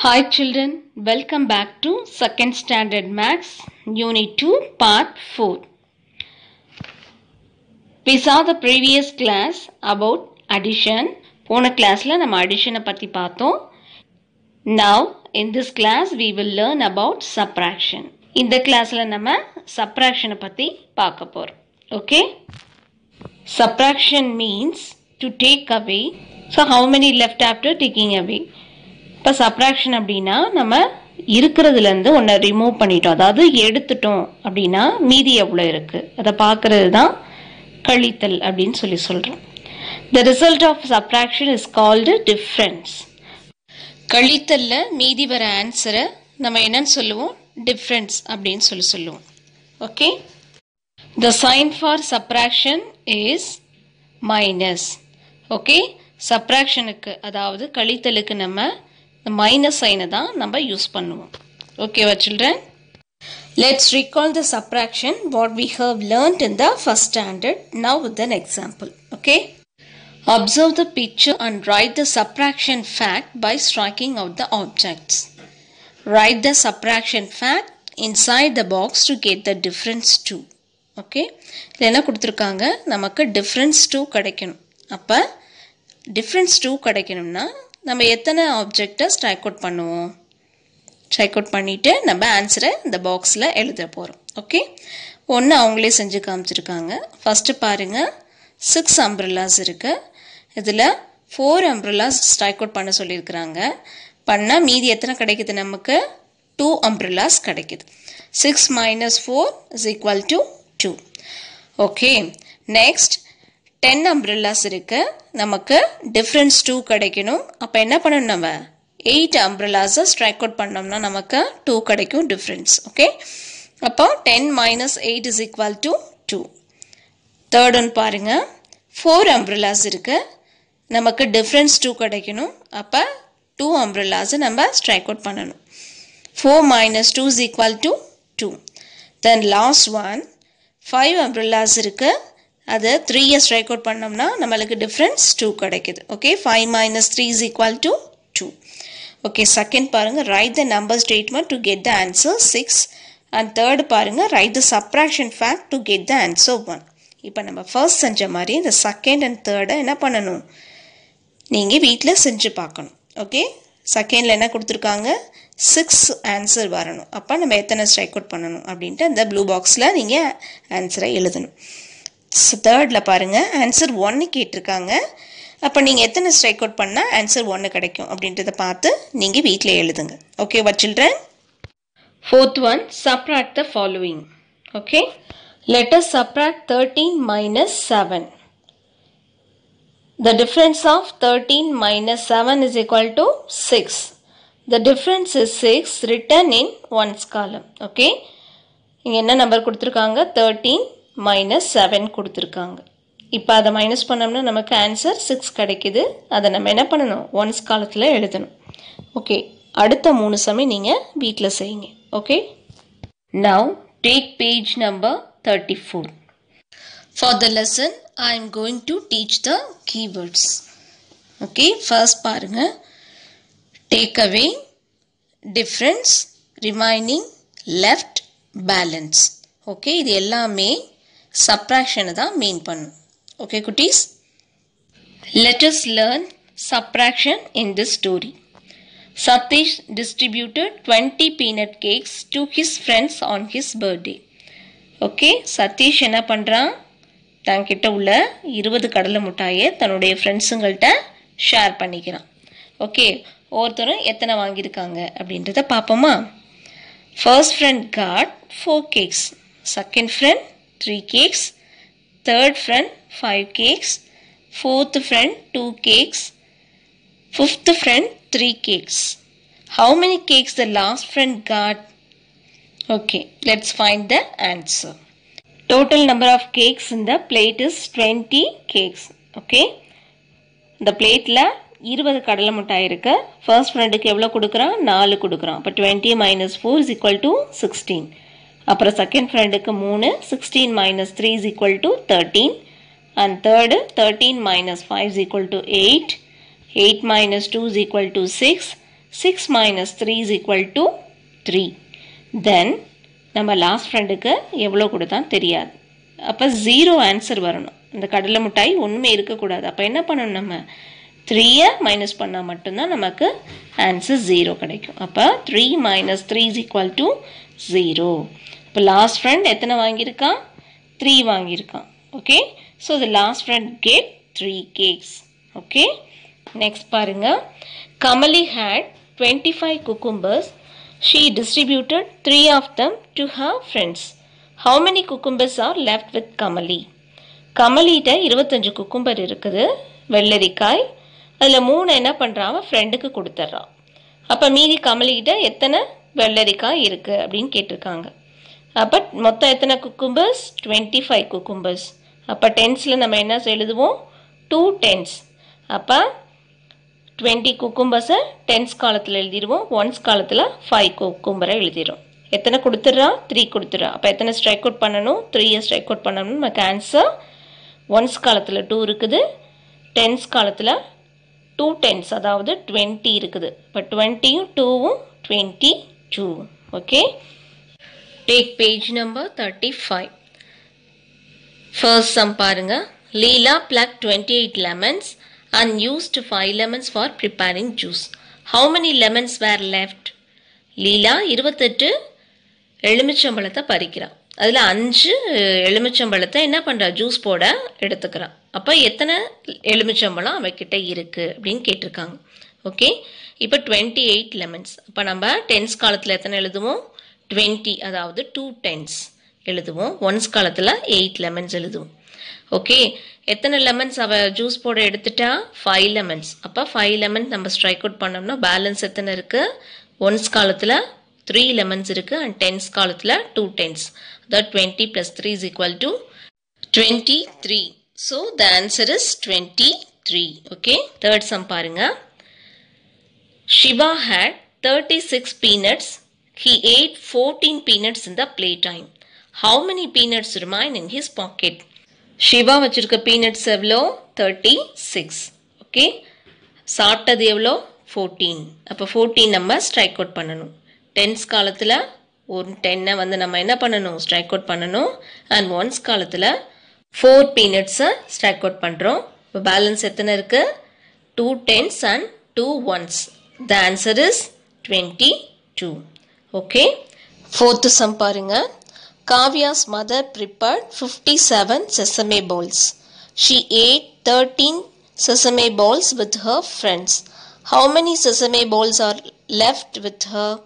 Hi children, welcome back to second standard maths unit 2 part 4. We saw the previous class about addition. போன கிளாஸில் நம்ம அடிஷனை பற்றி பார்த்தோம் Now in this class we will learn about subtraction. இந்த கிளாஸில் நம்ம சப்ராக்ஷனை பற்றி பார்க்க போகிறோம் okay subtraction means to take away so how many left after taking away இப்போ சப்ராக்ஷன் அப்படின்னா நம்ம இருக்கிறதுலேருந்து ஒன்றை ரிமூவ் பண்ணிட்டோம் அதாவது எடுத்துட்டோம் அப்படின்னா மீதி எவ்வளோ இருக்குது அதை பார்க்கறது தான் கழித்தல் அப்படின்னு சொல்லி சொல்கிறோம் the result of subtraction is called difference கழித்தல்ல மீதி வர ஆன்சரை நம்ம என்னன்னு சொல்லுவோம் டிஃப்ரென்ஸ் அப்படின்னு சொல்லி சொல்லுவோம் okay the sign for subtraction is minus okay சப்ராக்ஷனுக்கு அதாவது கழித்தலுக்கு நம்ம மைனஸ் சைனை தான் நம்ம யூஸ் பண்ணுவோம் ஓகேவா children let's recall the subtraction what we have learnt in the first standard now with an example okay observe the picture and write the subtraction fact by striking out the objects write the subtraction fact inside the box to get the difference 2 okay இதில் என்ன கொடுத்துருக்காங்க நமக்கு difference two கிடைக்கணும் அப்போ difference two கிடைக்கணும்னா நம்ம எத்தனை ஆப்ஜெக்டை ஸ்ட்ரைக் அவுட் பண்ணுவோம் ஸ்ட்ரைக் அவுட் பண்ணிவிட்டு நம்ம ஆன்சரை இந்த பாக்ஸில் எழுத போகிறோம் ஓகே ஒன்று அவங்களே செஞ்சு காமிச்சிருக்காங்க ஃபஸ்ட்டு பாருங்கள் சிக்ஸ் அம்ப்ரெல்லாஸ் இருக்குது இதில் ஃபோர் அம்ப்ரெல்லாஸ் ஸ்ட்ரைக் அவுட் பண்ண சொல்லியிருக்கிறாங்க பண்ணால் மீதி எத்தனை கிடைக்குது நமக்கு டூ அம்ப்ரெல்லாஸ் கிடைக்குது six minus four is equal to two okay next ten umbrellas இருக்கு நமக்கு டிஃப்ரென்ஸ் டூ கிடைக்கணும் அப்போ என்ன பண்ணணும் நம்ம எயிட் அம்ப்ரெல்லாஸை ஸ்ட்ரைக் அவுட் பண்ணோம்னா நமக்கு டூ கிடைக்கும் டிஃப்ரென்ஸ் ஓகே அப்போ ten minus eight is equal to two third one பாருங்கள் ஃபோர் அம்ப்ரெல்லாஸ் இருக்கு நமக்கு டிஃப்ரென்ஸ் டூ கிடைக்கணும் அப்போ டூ அம்ப்ரெல்லாஸை நம்ம ஸ்ட்ரைக் அவுட் பண்ணணும் four minus two is equal to two then last one five umbrellas இருக்குது அது த்ரீயை ஸ்ட்ரைக் அவுட் பண்ணோம்னா நம்மளுக்கு டிஃப்ரென்ஸ் டூ கிடைக்குது okay five minus three is equal to two okay second பாருங்கள் right the number statement to get the answer six and third பாருங்கள் right the subtraction fact to get the answer one இப்போ நம்ம first செஞ்ச மாதிரி இந்த second and தேர்டை என்ன பண்ணணும் நீங்கள் வீட்டில் செஞ்சு பார்க்கணும் ஓகே செகண்டில் என்ன கொடுத்துருக்காங்க சிக்ஸ் ஆன்சர் வரணும் அப்போ நம்ம எத்தனை ஸ்ட்ரைக் அவுட் பண்ணணும் அப்படின்ட்டு அந்த ப்ளூ பாக்ஸில் நீங்கள் ஆன்சரை எழுதணும் தேர்டில் பாருங்கள் ஆன்சர் ஒன்று கேட்டிருக்காங்க அப்போ நீங்கள் எத்தனை ஸ்ட்ரைக் அவுட் பண்ணால் ஆன்சர் ஒன்று கிடைக்கும் அப்படின்றத பார்த்து நீங்கள் வீட்டில் எழுதுங்க ஓகேவா children fourth one subtract the following okay let's subtract thirteen minus seven The difference of 13 minus 7 is equal to 6. The difference is 6 written in ones column. Okay. இங்கே என்ன நம்பர் கொடுத்துருக்காங்க தேர்ட்டீன் மைனஸ் செவன் கொடுத்துருக்காங்க இப்போ அதை minus பண்ணோம்னா நமக்கு answer six கிடைக்குது அதை நம்ம என்ன பண்ணணும் ஒன்ஸ் காலத்தில் எழுதணும் ஓகே அடுத்த மூணு சமயம் நீங்கள் வீட்டில் செய்யுங்க okay now take page number thirty four for the lesson I am going to teach the keywords okay first பாருங்கள் take away difference remaining left balance okay இது எல்லாமே சப்ராக்ஷனை தான் மீன் பண்ணும் ஓகே குட்டீஸ் let's learn subtraction in this story Satish distributed twenty peanut cakes to his friends on his birthday okay Satish என்ன பண்ணுறான் தன்கிட்ட உள்ள இருபது கடலை மிட்டாயை தன்னுடைய ஃப்ரெண்ட்ஸுங்கள்ட்ட ஷேர் பண்ணிக்கிறான் ஓகே ஒவ்வொருத்தரும் எத்தனை வாங்கியிருக்காங்க அப்படின்றத பார்ப்போமா first friend got four cakes second friend three cakes third friend five cakes fourth friend two cakes fifth friend three cakes how many cakes the last friend got okay let's find the answer total number of cakes in the plate is 20 cakes okay இந்த பிளேட்டில் இருபது கடலை மிட்டாய் இருக்கு first ஃப்ரெண்டுக்கு எவ்வளோ கொடுக்குறான் நாலு கொடுக்குறான் அப்போ twenty minus four is equal to sixteen அப்புறம் செகண்ட் ஃப்ரெண்டுக்கு மூணு sixteen minus three is equal to thirteen and third thirteen minus five is equal to eight eight minus two is equal to six six minus three is equal to three then நம்ம last ஃப்ரெண்டுக்கு எவ்வளோ கொடுத்தான் தெரியாது அப்போ zero answer வரணும் இந்த கடலை மிட்டாய் ஒன்றுமே இருக்கக்கூடாது அப்போ என்ன பண்ணணும் நம்ம த்ரீயை மைனஸ் பண்ணால் மட்டும்தான் நமக்கு ஆன்சர் ஜீரோ கிடைக்கும் அப்போ three minus three is equal to zero இப்போ லாஸ்ட் ஃப்ரெண்ட் எத்தனை வாங்கியிருக்கான் த்ரீ வாங்கியிருக்கான் okay so the last friend get three cakes okay next பாருங்க Kamali had twenty five cucumbers she distributed three of them to her friends how many cucumbers are left with Kamali கமலிகிட்ட இருபத்தஞ்சு cucumber இருக்குது வெள்ளரிக்காய் அதில் மூணு என்ன பண்ணுறான் அவன் ஃப்ரெண்டுக்கு கொடுத்துட்றான் அப்போ மீதி கமலிகிட்ட எத்தனை வெள்ளரிக்காய் இருக்குது அப்படின்னு கேட்டிருக்காங்க அப்போ மொத்தம் எத்தனை குக்கும்பர்ஸ் டுவெண்ட்டி ஃபைவ் குக்கும்பர்ஸ் அப்போ டென்ஸில் நம்ம என்ன எழுதுவோம் டூ டென்ஸ் அப்போ டுவெண்ட்டி குக்கும்பர்ஸை டென்ஸ் காலத்தில் எழுதிடுவோம் ஒன்ஸ் காலத்தில் ஃபைவ் குக்கும்பரை எழுதிடும் எத்தனை கொடுத்துட்றா த்ரீ கொடுத்துட்றா அப்போ எத்தனை ஸ்ட்ரைக் அவுட் பண்ணணும் த்ரீயை ஸ்ட்ரைக் அவுட் பண்ணணும் நமக்கு ஆன்சர் ஒன்ஸ் காலத்தில் டூ இருக்குது டென்ஸ் காலத்தில் டூ டென்ஸ் அதாவது டுவெண்ட்டி இருக்குது இப்போ டுவெண்ட்டியும் டூவும் twenty two okay take page number thirty five first sum பாருங்க Leela pluck twenty eight lemons and used five lemons for preparing juice how many lemons were left Leela இருபத்தெட்டு எலுமிச்சம்பழத்தை பறிக்கிறான் அதில் அஞ்சு எலுமிச்சம்பழத்தை என்ன பண்ணுறா ஜூஸ் போட எடுத்துக்கிறான் அப்போ எத்தனை எலுமிச்சம்பழம் அவகிட்ட இருக்குது அப்படின்னு கேட்டிருக்காங்க ஓகே இப்போ டுவெண்ட்டி எயிட் லெமன்ஸ் அப்போ நம்ம டென்ஸ் காலத்தில் எத்தனை எழுதுவோம் டுவெண்ட்டி அதாவது டூ டென்ஸ் எழுதுவோம் ஒன்ஸ் காலத்தில் எயிட் லெமன்ஸ் எழுதுவோம் ஓகே எத்தனை லெமன்ஸ் அவ ஜூஸ் போட எடுத்துட்டா ஃபைவ் லெமன்ஸ் அப்போ ஃபைவ் லெமன் நம்ம ஸ்ட்ரைக் அவுட் பண்ணோம்னா பேலன்ஸ் எத்தனை இருக்குது ஒன்ஸ் காலத்தில் த்ரீ லெமன்ஸ் இருக்குது அண்ட் டென்ஸ் காலத்தில் டூ டென்ஸ் அதாவது twenty plus three is equal to twenty three so the answer is twenty three okay third sum பாருங்க Shiva had 36 peanuts. He ate 14 peanuts in the playtime. How many peanuts remain in his pocket? Shiva வச்சிருக்க peanuts எவ்வளோ thirty six okay சாப்பிட்டது எவ்வளோ fourteen அப்போ fourteen நம்ம strike out பண்ணணும் tense காலத்தில் ஒரு டென்னை வந்து நம்ம என்ன பண்ணணும் ஸ்ட்ரைக் அவுட் பண்ணணும் அண்ட் ஒன்ஸ் காலத்தில் ஃபோர் பீனட்ஸை ஸ்ட்ரைக் அவுட் பண்ணுறோம் இப்போ பேலன்ஸ் எத்தனை இருக்குது two tens and two ones the answer is twenty two okay fourth sum பாருங்க Kavya's mother prepared fifty seven sesame balls she ate thirteen sesame balls with her friends how many sesame balls are left with her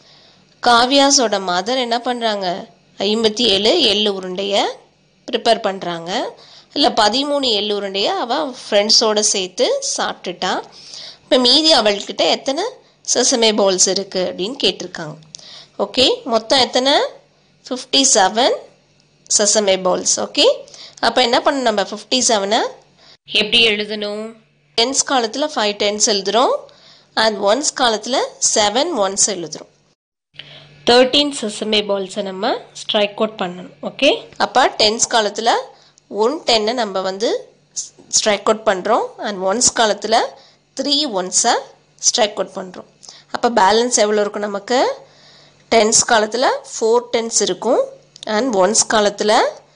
காவ்யாஸோட mother என்ன பண்ணுறாங்க ஐம்பத்தி ஏழு எள்ளு உருண்டையை prepare பண்ணுறாங்க இல்லை பதிமூணு எள்ளு உருண்டையை அவள் ஃப்ரெண்ட்ஸோடு சேர்த்து சாப்பிட்டுட்டா இப்போ மீதி அவள்கிட்ட எத்தனை செசமே பால்ஸ் இருக்குது அப்படின்னு கேட்டிருக்காங்க ஓகே மொத்தம் எத்தனை fifty seven sesame balls okay அப்போ என்ன பண்ணணும் நம்ம ஃபிஃப்டி செவனை எப்படி எழுதணும் டென்ஸ் காலத்தில் ஃபைவ் டென்ஸ் எழுதுகிறோம் அண்ட் ஒன்ஸ் காலத்தில் செவன் ஒன்ஸ் எழுதுகிறோம் தேர்ட்டீன் செசமே பால்ஸை நம்ம ஸ்ட்ரைக் அவுட் பண்ணணும் ஓகே அப்போ டென்ஸ் காலத்தில் ஒன் டென்னை நம்ம வந்து ஸ்ட்ரைக் அவுட் பண்ணுறோம் அண்ட் ஒன்ஸ் காலத்தில் த்ரீ ஒன்ஸை ஸ்ட்ரைக் அவுட் பண்ணுறோம் அப்போ பேலன்ஸ் எவ்வளோ இருக்கும் நமக்கு டென்ஸ் காலத்தில் ஃபோர் டென்ஸ் இருக்கும் அண்ட் ஒன்ஸ் காலத்தில்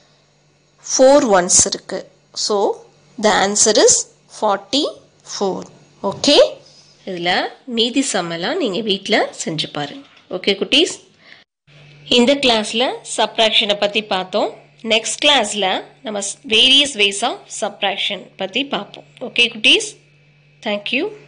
ஃபோர் ஒன்ஸ் இருக்குது so the answer is forty four okay இதில் மீதி சம்மெல்லாம் நீங்கள் வீட்டில் செஞ்சு பாருங்கள் ஓகே குட்டீஸ் இந்த கிளாஸில் சப்ராக்ஷனை பற்றி பார்த்தோம் நெக்ஸ்ட் கிளாஸில் நம்ம வேரியஸ் வேஸ் ஆஃப் சப்ராக்ஷன் பற்றி பார்ப்போம் ஓகே குட்டீஸ் தேங்க்யூ